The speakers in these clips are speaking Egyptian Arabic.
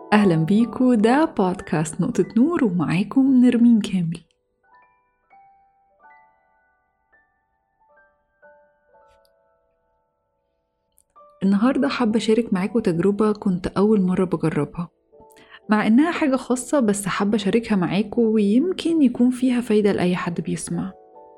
أهلا بيكو ده بودكاست نقطة نور ومعاكم نرمين كامل النهاردة حابة أشارك معاكم تجربة كنت أول مرة بجربها مع إنها حاجة خاصة بس حابة أشاركها معاكم ويمكن يكون فيها فايدة لأي حد بيسمع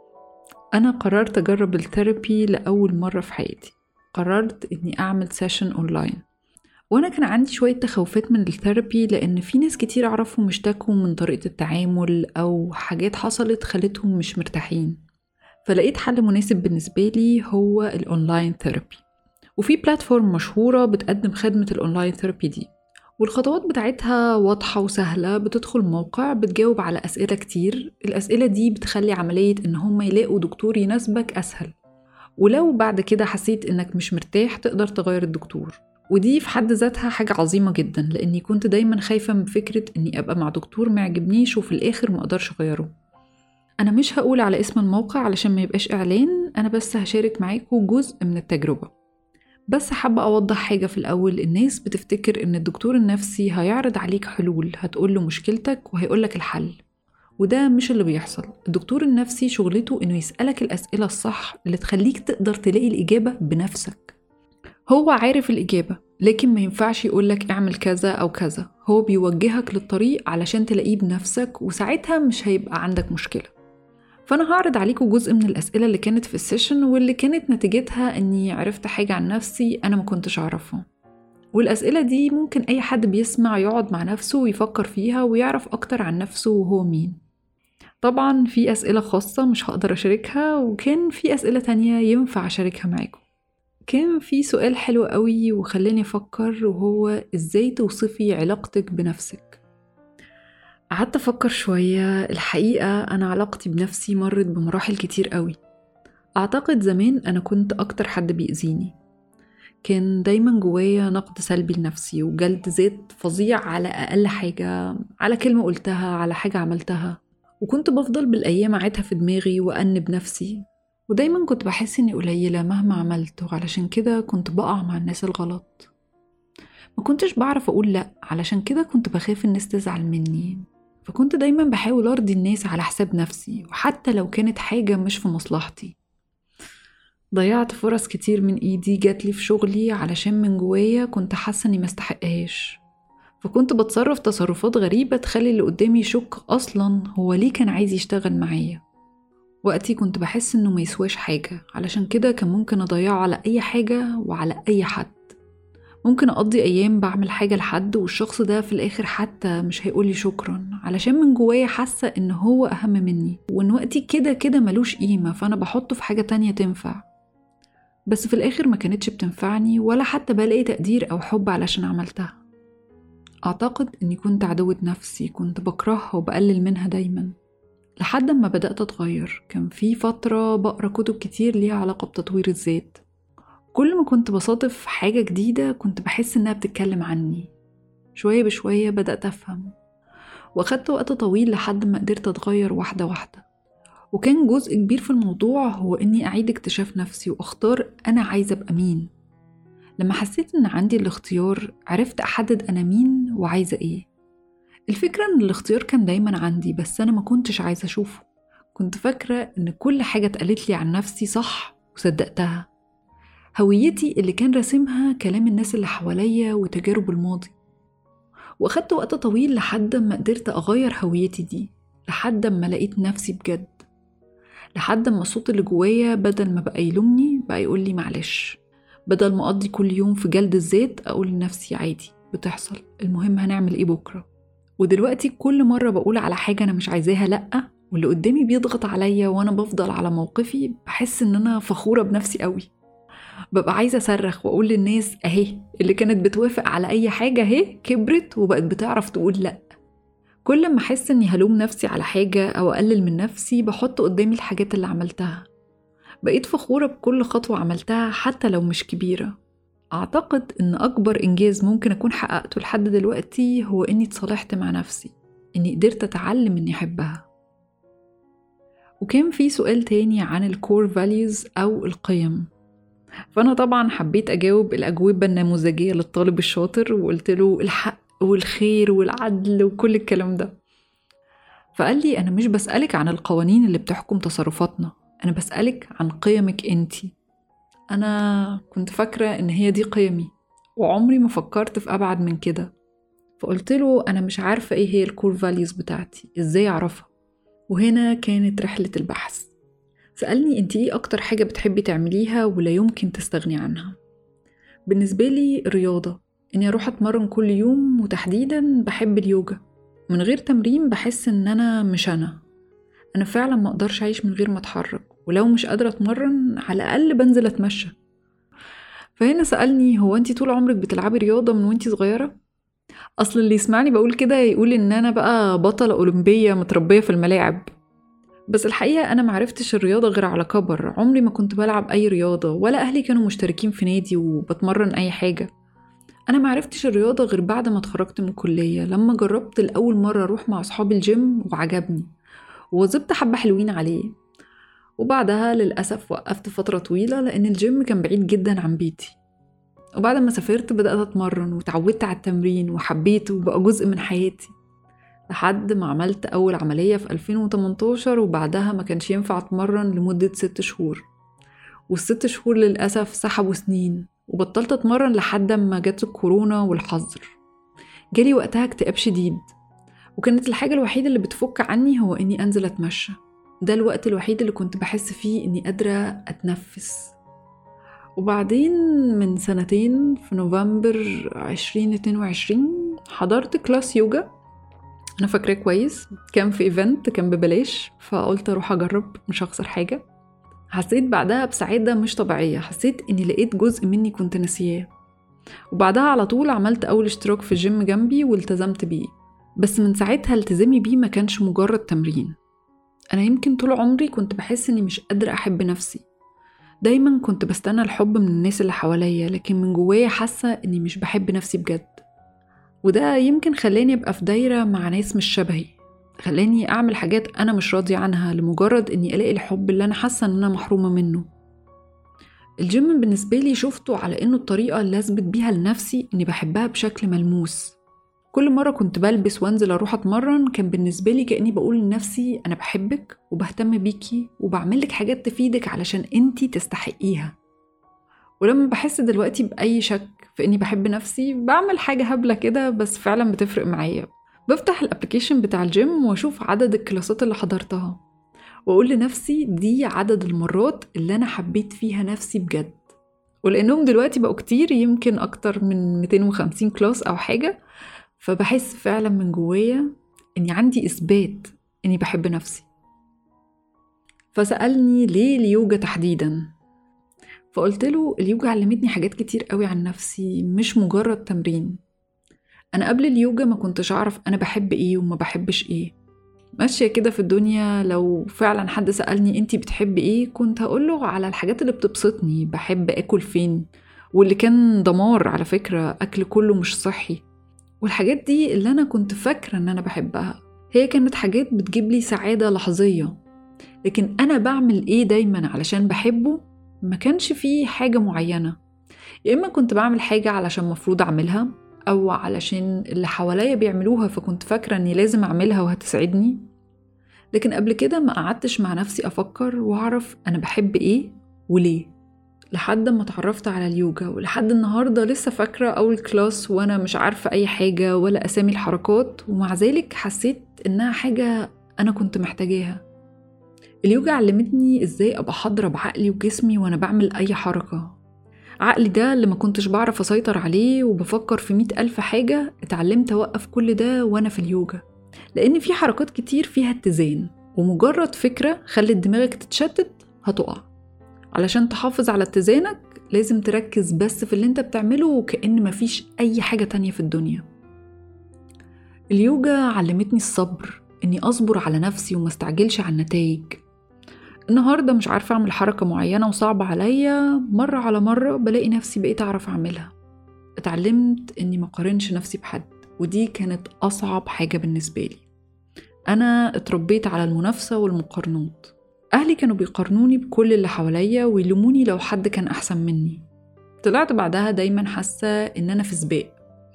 أنا قررت أجرب الثيرابي لأول مرة في حياتي قررت إني أعمل سيشن أونلاين وأنا كان عندي شوية تخوفات من الثيرابي لأن في ناس كتير أعرفهم اشتكوا من طريقة التعامل أو حاجات حصلت خلتهم مش مرتاحين فلقيت حل مناسب بالنسبة لي هو الأونلاين ثيرابي وفي بلاتفورم مشهورة بتقدم خدمة الأونلاين ثيرابي دي والخطوات بتاعتها واضحة وسهلة بتدخل موقع بتجاوب على أسئلة كتير الأسئلة دي بتخلي عملية إن هم يلاقوا دكتور يناسبك أسهل ولو بعد كده حسيت إنك مش مرتاح تقدر تغير الدكتور ودي في حد ذاتها حاجة عظيمة جدا لأني كنت دايما خايفة من فكرة إني أبقى مع دكتور معجبنيش وفي الآخر مقدرش أغيره أنا مش هقول على اسم الموقع علشان ما يبقاش إعلان أنا بس هشارك معاكم جزء من التجربة بس حابة أوضح حاجة في الأول الناس بتفتكر إن الدكتور النفسي هيعرض عليك حلول هتقوله مشكلتك وهيقولك الحل وده مش اللي بيحصل الدكتور النفسي شغلته إنه يسألك الأسئلة الصح اللي تخليك تقدر تلاقي الإجابة بنفسك هو عارف الإجابة لكن ما ينفعش يقولك اعمل كذا أو كذا هو بيوجهك للطريق علشان تلاقيه بنفسك وساعتها مش هيبقى عندك مشكلة فأنا هعرض عليكم جزء من الأسئلة اللي كانت في السيشن واللي كانت نتيجتها إني عرفت حاجة عن نفسي أنا ما كنتش أعرفها والأسئلة دي ممكن أي حد بيسمع يقعد مع نفسه ويفكر فيها ويعرف أكتر عن نفسه وهو مين طبعا في أسئلة خاصة مش هقدر أشاركها وكان في أسئلة تانية ينفع أشاركها معاكم كان في سؤال حلو قوي وخلاني أفكر وهو إزاي توصفي علاقتك بنفسك قعدت أفكر شوية الحقيقة أنا علاقتي بنفسي مرت بمراحل كتير قوي أعتقد زمان أنا كنت أكتر حد بيأذيني كان دايما جوايا نقد سلبي لنفسي وجلد ذات فظيع على أقل حاجة على كلمة قلتها على حاجة عملتها وكنت بفضل بالأيام أعيدها في دماغي وأنب نفسي ودايما كنت بحس إني قليلة مهما عملت وعلشان كده كنت بقع مع الناس الغلط ما كنتش بعرف أقول لأ علشان كده كنت بخاف الناس تزعل مني فكنت دايما بحاول أرضي الناس على حساب نفسي وحتى لو كانت حاجة مش في مصلحتي ضيعت فرص كتير من ايدي جاتلي في شغلي علشان من جوايا كنت حاسة اني مستحقهاش فكنت بتصرف تصرفات غريبة تخلي اللي قدامي يشك أصلا هو ليه كان عايز يشتغل معايا وقتي كنت بحس انه ما يسواش حاجة علشان كده كان ممكن اضيعه على اي حاجة وعلى اي حد ممكن اقضي ايام بعمل حاجة لحد والشخص ده في الاخر حتى مش هيقولي شكرا علشان من جوايا حاسة ان هو اهم مني وان وقتي كده كده ملوش قيمة فانا بحطه في حاجة تانية تنفع بس في الاخر ما كانتش بتنفعني ولا حتى بلاقي تقدير او حب علشان عملتها اعتقد اني كنت عدوة نفسي كنت بكرهها وبقلل منها دايما لحد ما بدأت أتغير كان في فترة بقرا كتب كتير ليها علاقة بتطوير الذات كل ما كنت بصادف حاجة جديدة كنت بحس إنها بتتكلم عني شوية بشوية بدأت أفهم وأخدت وقت طويل لحد ما قدرت أتغير واحدة واحدة وكان جزء كبير في الموضوع هو إني أعيد اكتشاف نفسي وأختار أنا عايزة أبقى مين لما حسيت إن عندي الاختيار عرفت أحدد أنا مين وعايزة إيه الفكرة إن الاختيار كان دايما عندي بس أنا ما كنتش عايزة أشوفه كنت فاكرة إن كل حاجة اتقالت لي عن نفسي صح وصدقتها هويتي اللي كان راسمها كلام الناس اللي حواليا وتجارب الماضي وأخدت وقت طويل لحد ما قدرت أغير هويتي دي لحد ما لقيت نفسي بجد لحد ما الصوت اللي جوايا بدل ما بقى يلومني بقى يقول لي معلش بدل ما أقضي كل يوم في جلد الذات أقول لنفسي عادي بتحصل المهم هنعمل إيه بكرة ودلوقتي كل مرة بقول على حاجة أنا مش عايزاها لأ واللي قدامي بيضغط عليا وأنا بفضل على موقفي بحس إن أنا فخورة بنفسي قوي ببقى عايزة أصرخ وأقول للناس أهي اللي كانت بتوافق على أي حاجة أهي كبرت وبقت بتعرف تقول لأ كل ما أحس إني هلوم نفسي على حاجة أو أقلل من نفسي بحط قدامي الحاجات اللي عملتها بقيت فخورة بكل خطوة عملتها حتى لو مش كبيرة أعتقد إن أكبر إنجاز ممكن أكون حققته لحد دلوقتي هو إني اتصالحت مع نفسي إني قدرت أتعلم إني أحبها وكان في سؤال تاني عن الكور فاليوز أو القيم فأنا طبعا حبيت أجاوب الأجوبة النموذجية للطالب الشاطر وقلت له الحق والخير والعدل وكل الكلام ده فقال لي أنا مش بسألك عن القوانين اللي بتحكم تصرفاتنا أنا بسألك عن قيمك أنتي أنا كنت فاكرة إن هي دي قيمي وعمري ما فكرت في أبعد من كده فقلت له أنا مش عارفة إيه هي الكور فاليوز بتاعتي إزاي أعرفها وهنا كانت رحلة البحث سألني أنت إيه أكتر حاجة بتحبي تعمليها ولا يمكن تستغني عنها بالنسبة لي الرياضة إني أروح أتمرن كل يوم وتحديدا بحب اليوجا من غير تمرين بحس إن أنا مش أنا أنا فعلا ما أقدرش أعيش من غير ما أتحرك ولو مش قادرة أتمرن على الأقل بنزل أتمشى فهنا سألني هو أنت طول عمرك بتلعبي رياضة من وأنت صغيرة؟ أصل اللي يسمعني بقول كده يقول إن أنا بقى بطلة أولمبية متربية في الملاعب بس الحقيقة أنا معرفتش الرياضة غير على كبر عمري ما كنت بلعب أي رياضة ولا أهلي كانوا مشتركين في نادي وبتمرن أي حاجة أنا معرفتش الرياضة غير بعد ما اتخرجت من الكلية لما جربت لأول مرة أروح مع أصحابي الجيم وعجبني وظبط حبة حلوين عليه وبعدها للأسف وقفت فترة طويلة لأن الجيم كان بعيد جدا عن بيتي وبعد ما سافرت بدأت أتمرن وتعودت على التمرين وحبيته وبقى جزء من حياتي لحد ما عملت أول عملية في 2018 وبعدها ما كانش ينفع أتمرن لمدة ست شهور والست شهور للأسف سحبوا سنين وبطلت أتمرن لحد ما جت الكورونا والحظر جالي وقتها اكتئاب شديد وكانت الحاجة الوحيدة اللي بتفك عني هو إني أنزل أتمشى ده الوقت الوحيد اللي كنت بحس فيه إني قادرة أتنفس وبعدين من سنتين في نوفمبر 2022 حضرت كلاس يوجا أنا فاكراه كويس كان في إيفنت كان ببلاش فقلت أروح أجرب مش هخسر حاجة حسيت بعدها بسعادة مش طبيعية حسيت إني لقيت جزء مني كنت ناسياه وبعدها على طول عملت أول اشتراك في الجيم جنبي والتزمت بيه بس من ساعتها التزامي بيه ما كانش مجرد تمرين أنا يمكن طول عمري كنت بحس إني مش قادرة أحب نفسي دايما كنت بستنى الحب من الناس اللي حواليا لكن من جوايا حاسة إني مش بحب نفسي بجد وده يمكن خلاني أبقى في دايرة مع ناس مش شبهي خلاني أعمل حاجات أنا مش راضية عنها لمجرد إني ألاقي الحب اللي أنا حاسة إن أنا محرومة منه الجيم بالنسبة لي شفته على إنه الطريقة اللي أثبت بيها لنفسي إني بحبها بشكل ملموس كل مرة كنت بلبس وانزل أروح أتمرن كان بالنسبة لي كأني بقول لنفسي أنا بحبك وبهتم بيكي وبعملك حاجات تفيدك علشان انتي تستحقيها ولما بحس دلوقتي بأي شك في إني بحب نفسي بعمل حاجة هبلة كده بس فعلا بتفرق معايا بفتح الابلكيشن بتاع الجيم واشوف عدد الكلاسات اللي حضرتها واقول لنفسي دي عدد المرات اللي انا حبيت فيها نفسي بجد ولانهم دلوقتي بقوا كتير يمكن اكتر من 250 كلاس او حاجه فبحس فعلا من جوايا اني عندي اثبات اني بحب نفسي فسالني ليه اليوجا تحديدا فقلت له اليوجا علمتني حاجات كتير قوي عن نفسي مش مجرد تمرين أنا قبل اليوجا ما كنتش أعرف أنا بحب إيه وما بحبش إيه ماشية كده في الدنيا لو فعلا حد سألني أنتي بتحبي إيه كنت هقوله على الحاجات اللي بتبسطني بحب أكل فين واللي كان دمار على فكرة أكل كله مش صحي والحاجات دي اللي أنا كنت فاكرة إن أنا بحبها هي كانت حاجات بتجيب لي سعادة لحظية لكن أنا بعمل إيه دايما علشان بحبه ما كانش فيه حاجة معينة يا إما كنت بعمل حاجة علشان مفروض أعملها أو علشان اللي حواليا بيعملوها فكنت فاكرة إني لازم أعملها وهتسعدني لكن قبل كده ما قعدتش مع نفسي أفكر وأعرف أنا بحب إيه وليه لحد ما اتعرفت على اليوجا ولحد النهاردة لسه فاكرة أول كلاس وأنا مش عارفة أي حاجة ولا أسامي الحركات ومع ذلك حسيت إنها حاجة أنا كنت محتاجاها اليوجا علمتني إزاي أبقى حاضرة بعقلي وجسمي وأنا بعمل أي حركة عقلي ده اللي ما كنتش بعرف أسيطر عليه وبفكر في مئة ألف حاجة اتعلمت أوقف كل ده وأنا في اليوجا لأن في حركات كتير فيها اتزان ومجرد فكرة خلت دماغك تتشتت هتقع علشان تحافظ على اتزانك لازم تركز بس في اللي انت بتعمله وكأن مفيش أي حاجة تانية في الدنيا اليوجا علمتني الصبر إني أصبر على نفسي وما استعجلش على النتائج النهارده مش عارفة أعمل حركة معينة وصعبة عليا مرة على مرة بلاقي نفسي بقيت أعرف أعملها اتعلمت إني مقارنش نفسي بحد ودي كانت أصعب حاجة بالنسبة لي أنا اتربيت على المنافسة والمقارنات أهلي كانوا بيقارنوني بكل اللي حواليا ويلوموني لو حد كان أحسن مني طلعت بعدها دايما حاسة إن أنا في سباق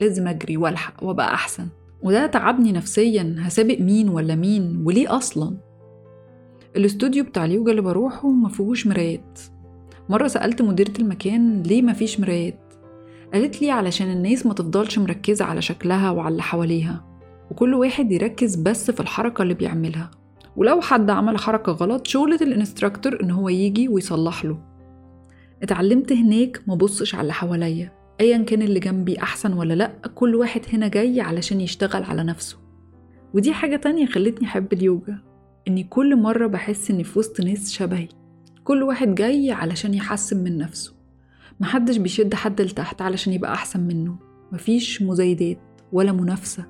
لازم أجري والحق وأبقى أحسن وده تعبني نفسيا هسابق مين ولا مين وليه أصلا الاستوديو بتاع اليوجا اللي بروحه مفيهوش مرايات مرة سألت مديرة المكان ليه مفيش مرايات قالت لي علشان الناس ما تفضلش مركزة على شكلها وعلى اللي حواليها وكل واحد يركز بس في الحركة اللي بيعملها ولو حد عمل حركة غلط شغلة الانستراكتور ان هو يجي ويصلح له اتعلمت هناك ما بصش على اللي حواليا ايا كان اللي جنبي احسن ولا لا كل واحد هنا جاي علشان يشتغل على نفسه ودي حاجة تانية خلتني أحب اليوجا إني كل مرة بحس إني في وسط ناس شبهي كل واحد جاي علشان يحسن من نفسه محدش بيشد حد لتحت علشان يبقى أحسن منه مفيش مزايدات ولا منافسة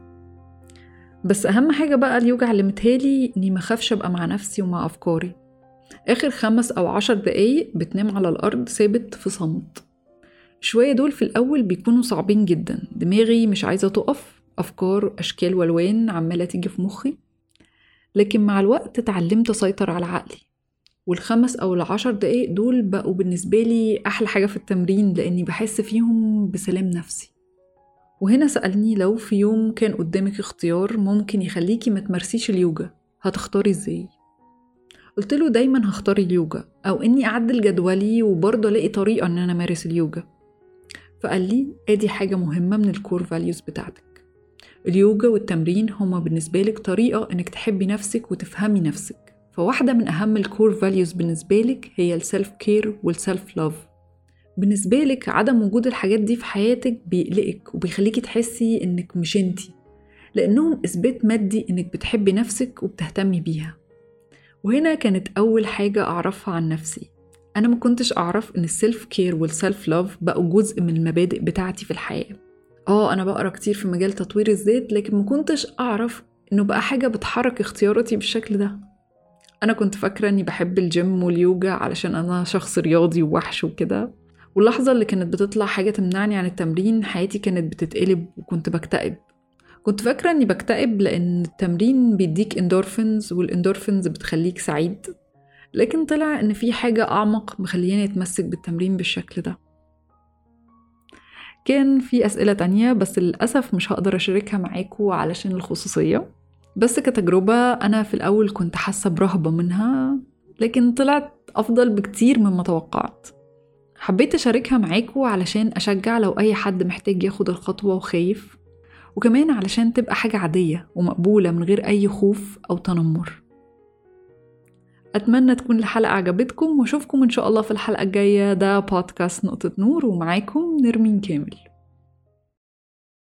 بس أهم حاجة بقى اليوجا علمتهالي إني مخافش أبقى مع نفسي ومع أفكاري آخر خمس أو عشر دقايق بتنام على الأرض ثابت في صمت شوية دول في الأول بيكونوا صعبين جدا دماغي مش عايزة تقف أفكار أشكال والوان عمالة تيجي في مخي لكن مع الوقت اتعلمت أسيطر على عقلي والخمس أو العشر دقايق دول بقوا بالنسبة لي أحلى حاجة في التمرين لأني بحس فيهم بسلام نفسي وهنا سألني لو في يوم كان قدامك اختيار ممكن يخليكي ما تمارسيش اليوجا هتختاري ازاي؟ قلت له دايما هختار اليوجا أو إني أعدل جدولي وبرضه ألاقي طريقة إن أنا أمارس اليوجا فقال لي ادي حاجة مهمة من الكور فاليوز بتاعتك اليوجا والتمرين هما بالنسبة لك طريقة إنك تحبي نفسك وتفهمي نفسك فواحدة من أهم الكور فاليوز بالنسبة لك هي السيلف كير والسيلف لاف بالنسبة لك عدم وجود الحاجات دي في حياتك بيقلقك وبيخليكي تحسي إنك مش انتي لأنهم إثبات مادي إنك بتحبي نفسك وبتهتمي بيها وهنا كانت أول حاجة أعرفها عن نفسي أنا ما كنتش أعرف إن السيلف كير والسيلف لاف بقوا جزء من المبادئ بتاعتي في الحياة آه أنا بقرا كتير في مجال تطوير الذات لكن ما كنتش أعرف إنه بقى حاجة بتحرك اختياراتي بالشكل ده أنا كنت فاكرة إني بحب الجيم واليوجا علشان أنا شخص رياضي ووحش وكده واللحظة اللي كانت بتطلع حاجة تمنعني عن التمرين حياتي كانت بتتقلب وكنت بكتئب كنت فاكرة إني بكتئب لأن التمرين بيديك اندورفينز والاندورفينز بتخليك سعيد لكن طلع إن في حاجة أعمق مخلياني أتمسك بالتمرين بالشكل ده كان في أسئلة تانية بس للأسف مش هقدر أشاركها معاكم علشان الخصوصية بس كتجربة أنا في الأول كنت حاسة برهبة منها لكن طلعت أفضل بكتير مما توقعت حبيت أشاركها معاكم علشان أشجع لو أي حد محتاج ياخد الخطوة وخايف وكمان علشان تبقى حاجة عادية ومقبولة من غير أي خوف أو تنمر أتمنى تكون الحلقة عجبتكم وأشوفكم إن شاء الله في الحلقة الجاية ده بودكاست نقطة نور ومعاكم نرمين كامل